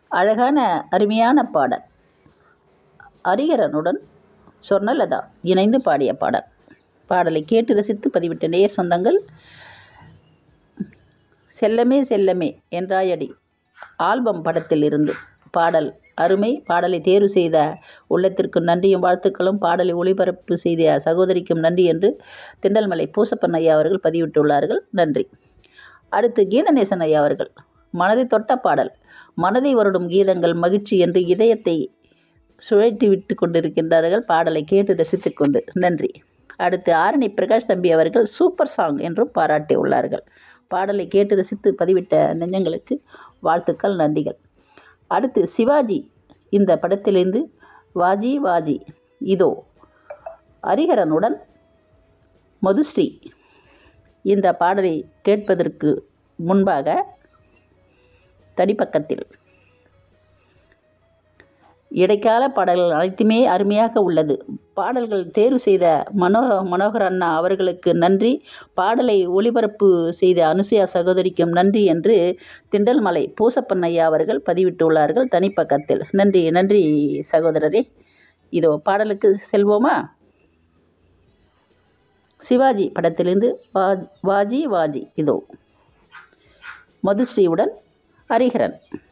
அழகான அருமையான பாடல் ஹரிஹரனுடன் சொர்ணலதா இணைந்து பாடிய பாடல் பாடலை கேட்டு ரசித்து பதிவிட்ட நேயர் சொந்தங்கள் செல்லமே செல்லமே என்றாயடி ஆல்பம் படத்தில் இருந்து பாடல் அருமை பாடலை தேர்வு செய்த உள்ளத்திற்கு நன்றியும் வாழ்த்துக்களும் பாடலை ஒளிபரப்பு செய்த சகோதரிக்கும் நன்றி என்று திண்டல்மலை பூசப்பன் ஐயா அவர்கள் பதிவிட்டுள்ளார்கள் நன்றி அடுத்து கீதநேசன் ஐயா அவர்கள் மனதை தொட்ட பாடல் மனதை வருடும் கீதங்கள் மகிழ்ச்சி என்று இதயத்தை சுழற்றி விட்டு கொண்டிருக்கின்றார்கள் பாடலை கேட்டு ரசித்துக் கொண்டு நன்றி அடுத்து ஆரணி பிரகாஷ் தம்பி அவர்கள் சூப்பர் சாங் என்றும் பாராட்டியுள்ளார்கள் பாடலை கேட்டு ரசித்து பதிவிட்ட நெஞ்சங்களுக்கு வாழ்த்துக்கள் நன்றிகள் அடுத்து சிவாஜி இந்த படத்திலிருந்து வாஜி வாஜி இதோ ஹரிஹரனுடன் மதுஸ்ரீ இந்த பாடலை கேட்பதற்கு முன்பாக தடிப்பக்கத்தில் இடைக்கால பாடல்கள் அனைத்துமே அருமையாக உள்ளது பாடல்கள் தேர்வு செய்த மனோ மனோகர் அண்ணா அவர்களுக்கு நன்றி பாடலை ஒளிபரப்பு செய்த அனுசயா சகோதரிக்கும் நன்றி என்று திண்டல்மலை பூசப்பன் ஐயா அவர்கள் பதிவிட்டுள்ளார்கள் தனிப்பக்கத்தில் நன்றி நன்றி சகோதரரே இதோ பாடலுக்கு செல்வோமா சிவாஜி படத்திலிருந்து வா வாஜி வாஜி இதோ மதுஸ்ரீயுடன் ஹரிஹரன்